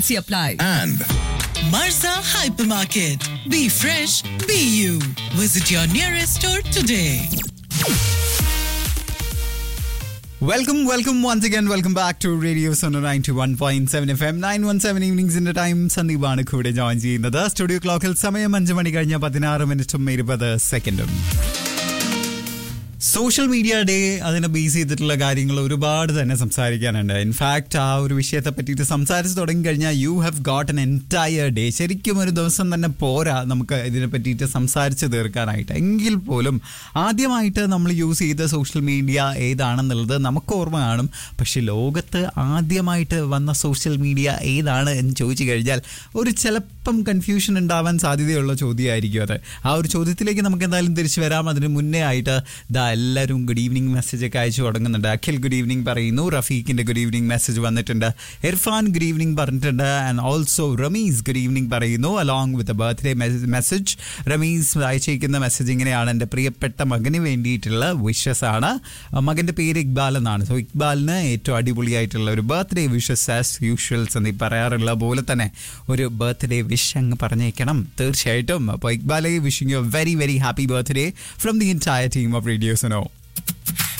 apply. and Marza Hypermarket. Be fresh, be you. Visit your nearest store today. Welcome welcome once again welcome back to radio Sono nine two one point seven F M nine one seven ഈവനിങ്സിന്റെ time സന്ദീപാണ് കൂടെ join ചെയ്യുന്നത് studio ക്ലോക്കിൽ സമയം അഞ്ച് മണി കഴിഞ്ഞ പതിനാറ് മിനിറ്റും ഇരുപത് സെക്കൻഡും സോഷ്യൽ മീഡിയ ഡേ അതിനെ ബേസ് ചെയ്തിട്ടുള്ള കാര്യങ്ങൾ ഒരുപാട് തന്നെ സംസാരിക്കാനുണ്ട് ഇൻഫാക്ട് ആ ഒരു വിഷയത്തെ പറ്റിയിട്ട് സംസാരിച്ച് തുടങ്ങി കഴിഞ്ഞാൽ you have got an entire day ശരിക്കും ഒരു ദിവസം തന്നെ പോരാ നമുക്ക് ഇതിനെ പറ്റിയിട്ട് സംസാരിച്ച് തീർക്കാനായിട്ട് എങ്കിൽ പോലും ആദ്യമായിട്ട് നമ്മൾ യൂസ് ചെയ്ത സോഷ്യൽ മീഡിയ ഏതാണെന്നുള്ളത് നമുക്ക് ഓർമ്മ കാണും പക്ഷെ ലോകത്ത് ആദ്യമായിട്ട് വന്ന സോഷ്യൽ മീഡിയ ഏതാണ് എന്ന് ചോദിച്ചു കഴിഞ്ഞാൽ ഒരു ചിലപ്പം കൺഫ്യൂഷൻ ഉണ്ടാവാൻ സാധ്യതയുള്ള ചോദ്യമായിരിക്കും അത് ആ ഒരു ചോദ്യത്തിലേക്ക് നമുക്ക് എന്തായാലും തിരിച്ചു വരാം അതിന് മുന്നേ ആയിട്ട് ദാ എല്ലാവരും ഗുഡ് ഈവനിങ് മെസ്സേജ് ഒക്കെ അയച്ചു തുടങ്ങുന്നുണ്ട് അഖിൽ ഗുഡ് ഈവനിങ് പറയുന്നു റഫീഖിന്റെ ഗുഡ് ഈവനിങ് മെസ്സേജ് വന്നിട്ടുണ്ട് ഇർഫാൻ ഗുഡ് ഈവനിങ് പറഞ്ഞിട്ടുണ്ട് and also Rameez good evening പറയുന്നു along with birthday message Rameez അയച്ചിരിക്കുന്ന മെസ്സേജ് ഇങ്ങനെയാണ് എൻ്റെ പ്രിയപ്പെട്ട മകന് വേണ്ടിയിട്ടുള്ള വിഷസ് ആണ് മകൻ്റെ പേര് ഇക്ബാൽ എന്നാണ് സോ ഇക്ബാലിന് ഏറ്റവും അടിപൊളിയായിട്ടുള്ള ഒരു ബർത്ത്ഡേ വിഷസ് ആസ് യൂഷ്വൽസ് എന്ന് ഈ പറയാറുള്ള പോലെ തന്നെ ഒരു ബർത്ത്ഡേ വിഷ് അങ്ങ് പറഞ്ഞേക്കണം തീർച്ചയായിട്ടും അപ്പോൾ ഇക്ബാലെ wishing you very very happy birthday from the entire team of radios no